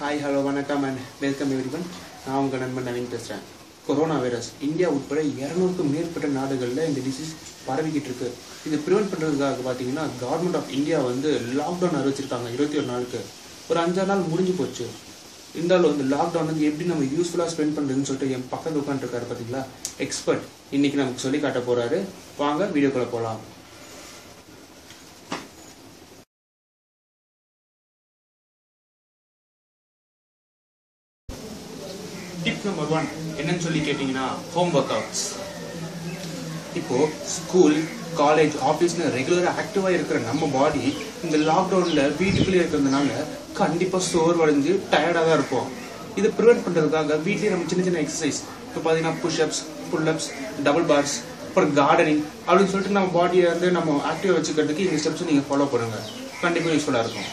hi hello வணக்கம் and welcome everyone நான் உங்கள் நண்பன் நவீன் பேசுகிறேன் கொரோனா வைரஸ் இந்தியா உட்பட இரநூறுக்கும் மேற்பட்ட நாடுகளில் இந்த டிசீஸ் பரவிக்கிட்டு இருக்கு இது ப்ரிவென்ட் பண்ணுறதுக்காக பார்த்தீங்கன்னா கவர்மெண்ட் ஆஃப் இந்தியா வந்து லாக்டவுன் அறிவிச்சிருக்காங்க இருபத்தி ஒரு நாளுக்கு ஒரு அஞ்சாறு நாள் முடிஞ்சு போச்சு இருந்தாலும் இந்த லாக்டவுன் வந்து எப்படி நம்ம யூஸ்ஃபுல்லாக ஸ்பெண்ட் பண்ணுறதுன்னு சொல்லிட்டு என் பக்கத்தில் உட்காந்துருக்காரு பார்த்தீங்களா எக்ஸ்பர்ட் இன்னைக்கு நமக்கு சொல்லி காட்ட போறாரு வாங்க வீடியோக்குள்ள போகலாம் டிப் நம்பர் ஒன் என்னன்னு சொல்லி கேட்டிங்கன்னா ஹோம் ஒர்க் அவுட்ஸ் இப்போ ஸ்கூல் காலேஜ் ஆஃபீஸ்னு ரெகுலராக ஆக்டிவாக இருக்கிற நம்ம பாடி இந்த லாக்டவுனில் வீட்டுக்குள்ளே இருக்கிறதுனால கண்டிப்பாக சோர்வடைஞ்சு டயர்டாக தான் இருப்போம் இதை ப்ரிவென்ட் பண்ணுறதுக்காக வீட்லேயே நம்ம சின்ன சின்ன எக்ஸசைஸ் இப்போ பார்த்தீங்கன்னா புஷ்அப்ஸ் புல்அப்ஸ் டபுள் பார்ஸ் அப்புறம் கார்டனிங் அப்படின்னு சொல்லிட்டு நம்ம பாடியை வந்து நம்ம ஆக்டிவாக வச்சுக்கிறதுக்கு இந்த ஸ்டெப்ஸ் நீங்கள் ஃபாலோ பண்ணுங்க கண்டிப்பாக யூஸ்ஃபுல்லாக இருக்கும்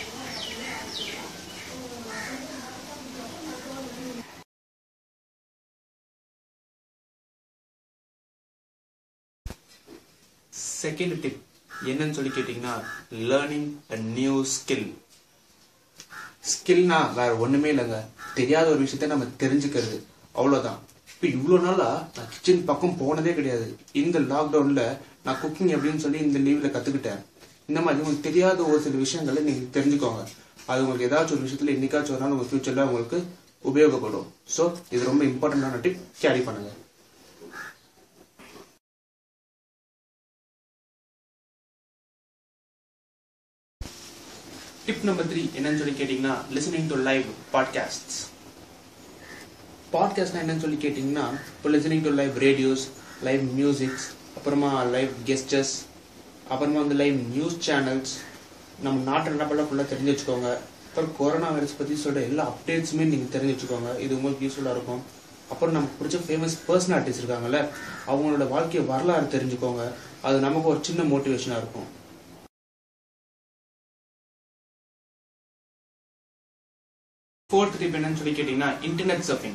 செகண்ட் டிப் என்னன்னு சொல்லி கேட்டிங்கன்னா லேர்னிங் அ நியூ ஸ்கில் ஸ்கில்னா வேற ஒண்ணுமே இல்லைங்க தெரியாத ஒரு விஷயத்த நம்ம தெரிஞ்சுக்கிறது அவ்வளவுதான் இப்போ இவ்வளோ நாளா நான் கிச்சன் பக்கம் போனதே கிடையாது இந்த லாக்டவுன்ல நான் குக்கிங் எப்படின்னு சொல்லி இந்த லீவ்ல கத்துக்கிட்டேன் இந்த மாதிரி உங்களுக்கு தெரியாத ஒரு சில விஷயங்களை நீங்க தெரிஞ்சுக்கோங்க அது உங்களுக்கு ஏதாச்சும் ஒரு விஷயத்துல என்னைக்காச்சும் ஒரு நாள் உங்க ஃபியூச்சர்ல உங்களுக்கு உபயோகப்படும் ஸோ இது ரொம்ப இம்பார்ட்டன்டான டிப் கேரி பண்ணுங்க டிப் நம்பர் த்ரீ என்னன்னு சொல்லி கேட்டிங்கன்னா லிசனிங் டு லைவ் பாட்காஸ்ட்ஸ் பாட்காஸ்ட்னா என்னன்னு சொல்லி கேட்டிங்கன்னா இப்போ listening to live radios live musics அப்புறமா லைவ் கெஸ்டர்ஸ் அப்புறமா வந்து லைவ் நியூஸ் சேனல்ஸ் நம்ம நாட்டு நடப்பெல்லாம் ஃபுல்லாக தெரிஞ்சு வச்சுக்கோங்க அப்புறம் கொரோனா வைரஸ் பற்றி சொல்கிற எல்லா அப்டேட்ஸுமே நீங்கள் தெரிஞ்சு வச்சுக்கோங்க இது உங்களுக்கு யூஸ்ஃபுல்லாக இருக்கும் அப்புறம் நமக்கு பிடிச்ச ஃபேமஸ் பர்சனாலிட்டிஸ் இருக்காங்கல்ல அவங்களோட வாழ்க்கை வரலாறு தெரிஞ்சுக்கோங்க அது நமக்கு ஒரு சின்ன மோட்டிவேஷனாக இருக்கும் ஃபோர்த் டிப் என்னன்னு சொல்லி கேட்டிங்கன்னா இன்டர்நெட் சர்ஃபிங்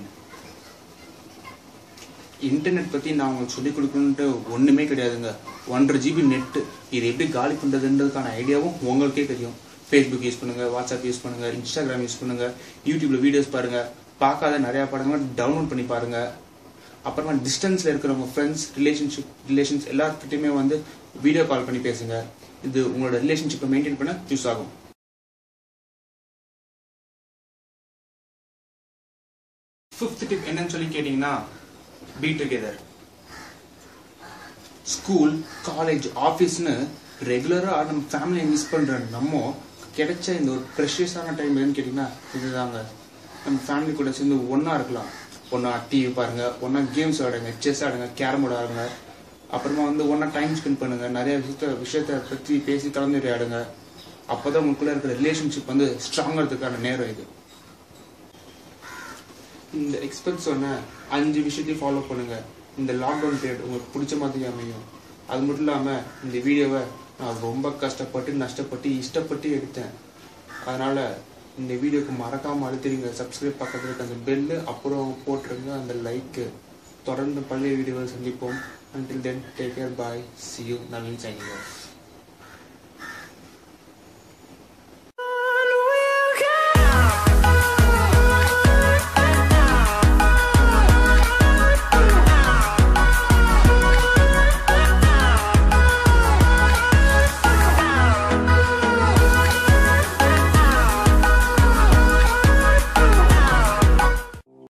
இன்டர்நெட் பற்றி நான் உங்களுக்கு சொல்லிக் கொடுக்கணுன்ட்டு ஒன்றுமே கிடையாதுங்க ஒன்றரை ஜிபி நெட்டு இது எப்படி காலி பண்ணுறதுன்றதுக்கான ஐடியாவும் உங்களுக்கே தெரியும் ஃபேஸ்புக் யூஸ் பண்ணுங்க வாட்ஸ்அப் யூஸ் பண்ணுங்க இன்ஸ்டாகிராம் யூஸ் பண்ணுங்க யூடியூப்ல வீடியோஸ் பாருங்க பார்க்காத நிறைய படங்களை டவுன்லோட் பண்ணி பாருங்க அப்புறமா டிஸ்டன்ஸ்ல இருக்கிற உங்க ஃப்ரெண்ட்ஸ் ரிலேஷன்ஷிப் ரிலேஷன்ஸ் எல்லாருக்கிட்டையுமே வந்து வீடியோ கால் பண்ணி பேசுங்க இது உங்களோட ரிலேஷன்ஷிப்பை மெயின்டைன் பண்ண யூஸ் ஆகும் ஃபிஃப்த் டிப் என்னன்னு சொல்லி கேட்டிங்கன்னா பி டுகெதர் ஸ்கூல் காலேஜ் ஆஃபீஸ்னு ரெகுலராக நம்ம ஃபேமிலியை மிஸ் பண்ணுற நம்ம கிடைச்ச இந்த ஒரு ப்ரெஷியஸான டைம் எதுன்னு கேட்டிங்கன்னா இதுதாங்க நம்ம ஃபேமிலி கூட சேர்ந்து ஒன்றா இருக்கலாம் ஒன்றா டிவி பாருங்க ஒன்றா கேம்ஸ் ஆடுங்க செஸ் ஆடுங்க கேரம் போர்டு ஆடுங்க அப்புறமா வந்து ஒன்றா டைம் ஸ்பெண்ட் பண்ணுங்க நிறைய விஷயத்த விஷயத்த பற்றி பேசி கலந்துரையாடுங்க அப்போதான் உங்களுக்குள்ள இருக்கிற ரிலேஷன்ஷிப் வந்து ஸ்ட்ராங்கிறதுக்கான நேரம் இது இந்த எக்ஸ்பெக்ட் சொன்ன அஞ்சு விஷயத்தையும் ஃபாலோ பண்ணுங்க இந்த லாக்டவுன் பீரியட் உங்களுக்கு பிடிச்ச மாதிரி அமையும் அது மட்டும் இல்லாமல் இந்த வீடியோவை நான் ரொம்ப கஷ்டப்பட்டு நஷ்டப்பட்டு இஷ்டப்பட்டு எடுத்தேன் அதனால இந்த வீடியோக்கு மறக்காம அழுத்திடுங்க சப்ஸ்கிரைப் பக்கத்தில் இருக்க அந்த பெல்லு அப்புறம் போட்டுருங்க அந்த லைக்கு தொடர்ந்து பழைய வீடியோவை சந்திப்போம் until then take care bye see you Naveen signing off